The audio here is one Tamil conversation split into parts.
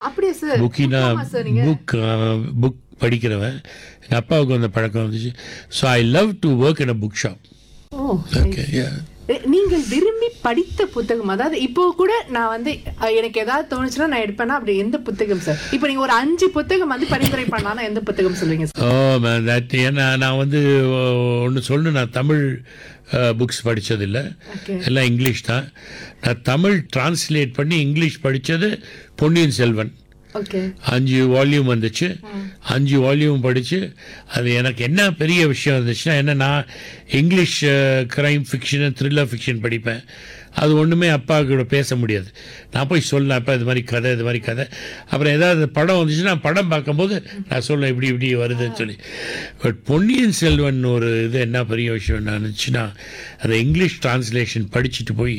அப்படியா சார் புக்கினா சார் நீங்க புக் புக் படிக்கிறவன் எங்கள் அப்பாவுக்கு அந்த பழக்கம் வந்துச்சு so I love to work in a book shop oh okay எ- நீங்கள் விரும்பி படித்த புத்தகம் அதாவது இப்போ கூட நான் வந்து அஹ், எனக்கு ஏதாவது தோணுச்சுன்னா நான் எடுப்பேன்னா அப்படி எந்த புத்தகம் சார் இப்போ நீங்க ஒரு அஞ்சு புத்தகம் வந்து பரிந்துரை பண்ணாலும் எந்த புத்தகம் சொல்லுவீங்க சார் ஓ மேன் தட் ஏன்னா நான் வந்து ஒன்று சொல்லணும் நான் தமிழ் புக்ஸ் படித்ததில்லை Okay. எல்லாம் இங்கிலீஷ் தான் நான் தமிழ் டிரான்ஸ்லேட் பண்ணி இங்கிலீஷ் படித்தது பொன்னியின் செல்வன் ஓகே அஞ்சு வால்யூம் வந்துச்சு அஞ்சு வால்யூம் படித்து அது எனக்கு என்ன பெரிய விஷயம் இருந்துச்சுன்னா என்ன நான் English crime fiction thriller fiction படிப்பேன் அது ஒன்றுமே அப்பா கூட பேச முடியாது நான் போய் சொல்லலாம் அப்பா இது மாதிரி கதை இது மாதிரி கதை அப்புறம் ஏதாவது படம் வந்துச்சுன்னா படம் பார்க்கும்போது நான் சொல்லுவேன் இப்படி இப்படி வருதுன்னு சொல்லி பட் பொன்னியின் செல்வன் ஒரு இது என்ன பெரிய விஷயம் நினச்சுன்னா அதை இங்கிலீஷ் டிரான்ஸ்லேஷன் படிச்சுட்டு போய்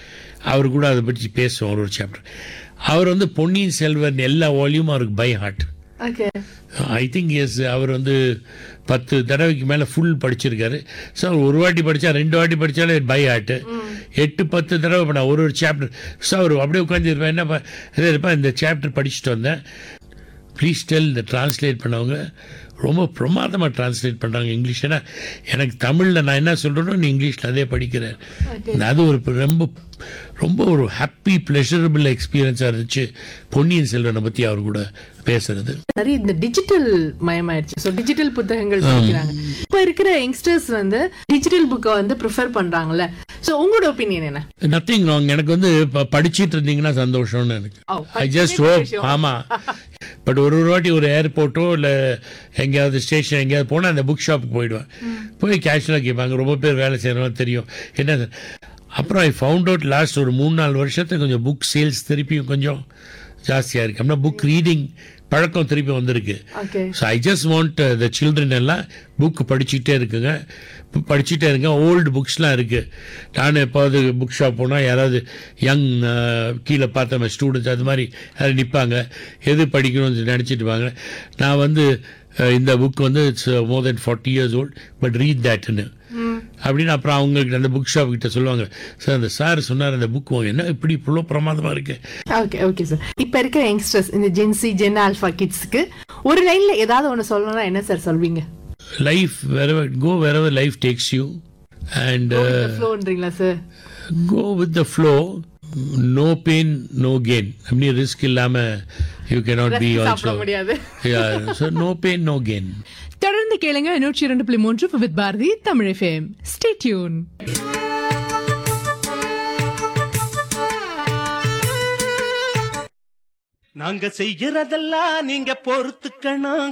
அவர் கூட அதை பற்றி பேசுவோம் ஒரு ஒரு சாப்டர் அவர் வந்து பொன்னியின் செல்வன் எல்லா வால்யூமும் அவருக்கு by heart okay I think yes அவர் வந்து பத்து தடவைக்கு மேலே ஃபுல் படிச்சிருக்காரு ஸோ அவர் ஒரு வாட்டி படித்தா ரெண்டு வாட்டி படித்தாலே பை ஹார்ட்டு எட்டு பத்து தடவை இப்போ நான் ஒரு ஒரு சாப்டர் ஸோ அவர் அப்படியே உட்காந்துருப்பேன் என்ன ப- இதே இருப்பேன் இந்த சாப்டர் படிச்சுட்டு வந்தேன் ப்ளீஸ் டெல் இந்த டிரான்ஸ்லேட் பண்ணவங்க ரொம்ப பிரமாதமாக டிரான்ஸ்லேட் பண்ணுறாங்க இங்கிலீஷ் ஏன்னா எனக்கு தமிழில் நான் என்ன சொல்கிறேனோ நீ இங்கிலீஷில் அதே படிக்கிறேன் அது ஒரு ப- ரொம்ப ரொம்ப ஒரு ஹாப்பி ப்ளஷரபிள் எக்ஸ்பீரியன்ஸாக இருந்துச்சு பொன்னியின் செல்வனை பற்றி அவர் கூட பேசுறது நிறைய இந்த டிஜிட்டல் மயமாயிடுச்சு ஸோ டிஜிட்டல் புத்தகங்கள் படிக்கிறாங்க இப்போ இருக்கிற யங்ஸ்டர்ஸ் வந்து டிஜிட்டல் புக்கை வந்து ப்ரிஃபர் பண்றாங்கல்ல ஸோ உங்களோட ஒப்பீனியன் என்ன நத்திங் ராங் எனக்கு வந்து இப்போ படிச்சிட்டு இருந்தீங்கன்னா சந்தோஷம்னு எனக்கு ஓ, ஐ ஜஸ்ட் படிச்சுட்டே ஹோப் விஷயம். ஆமாம் பட் ஒரு ஒரு வாட்டி ஒரு ஏர்போர்ட்டோ இல்லை எங்கேயாவது ஸ்டேஷன் எங்கேயாவது போனால் அந்த புக் ஷாப்புக்கு போயிடுவேன் போய் கேஷுவலாக கேட்பாங்க ரொம்ப பேர் வேலை செய்கிறவங்க தெரியும் என்ன சார் அப்புறம் ஐ ஃபவுண்ட் அவுட் லாஸ்ட் ஒரு மூணு நாலு வருஷத்துக்கு கொஞ்சம் புக் சேல்ஸ் திருப்பியும் கொஞ்சம் ஜாஸ்தியாக இருக்கு அப்படின்னா புக் ரீடிங் பழக்கம் திருப்பி வந்திருக்கு okay so I just want the children எல்லாம் புக் படிச்சுட்டே இருக்குங்க பு- படிச்சுட்டே இருங்க ஓல்டு புக்ஸ்லாம் இருக்குது நான் எப்போது புக் ஷாப் போனால் யாராவது யங் கீழே பார்த்த ஸ்டூடெண்ட்ஸ் அது மாதிரி யாராவது நிற்பாங்க எது படிக்கணும்னு நினச்சிட்டு இருப்பாங்க நான் வந்து அஹ், இந்த புக் வந்து it's more then forty years old but read தேட்னு அப்படின்னு அப்புறம் அவங்களுக்கு அந்த புக் ஷாப் கிட்ட சொல்லுவாங்க சார் அந்த சார் சொன்னார் அந்த புக் என்ன இப்படி இவ்வளோ பிரமாதமாக இருக்கு ஓகே ஓகே சார் இப்போ இருக்கிற யங்ஸ்டர்ஸ் இந்த ஜென்சி ஜென் ஆல்ஃபா கிட்ஸ்க்கு ஒரு லைன்ல ஏதாவது ஒன்று சொல்லணும்னா என்ன சார் சொல்வீங்க life wherever go wherever life takes you and uh, ஃப்ளோன்றீங்களா sir go with the flow no pain no gain அப்படி ரிஸ்க் இல்லாம you cannot be சாப்பிட also முடியாது yeah so no pain no gain தொடர்ந்து கேளுங்க நூற்றி இரண்டு புள்ளி மூன்று with Bharathi Tamil FM stay tune நாங்க செய்யறதெல்லாம் நீங்க பொறுத்துக்கணும்